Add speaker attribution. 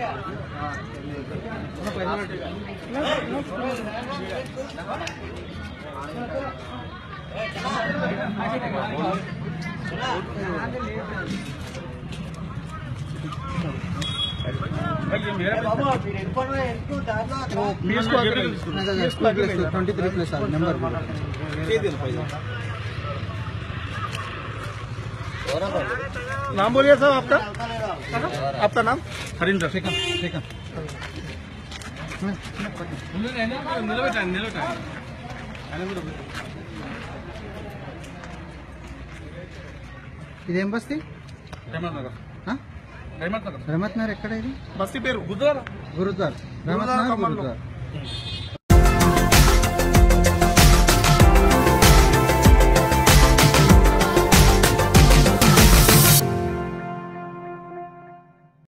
Speaker 1: Twenty three plus number
Speaker 2: नाम बोलिए साहब आपका आपका नाम हरिंदर నిలబెట్టండి నిలబెట్టండి ఆయన కూడా
Speaker 1: ఇదేం బస్తీ
Speaker 2: రేమంత్ నగర్
Speaker 1: ఆ?
Speaker 2: రేమంత్ నగర్
Speaker 1: రహమత్ నగర్ ఎక్కడ ఇది
Speaker 2: బస్తీ పేరు గురుద్వారా
Speaker 1: గురుద్వార్ రహమత్
Speaker 2: గురుద్వార్
Speaker 1: నగర్
Speaker 2: ఖమ్మంలో.
Speaker 1: గురుద్వార్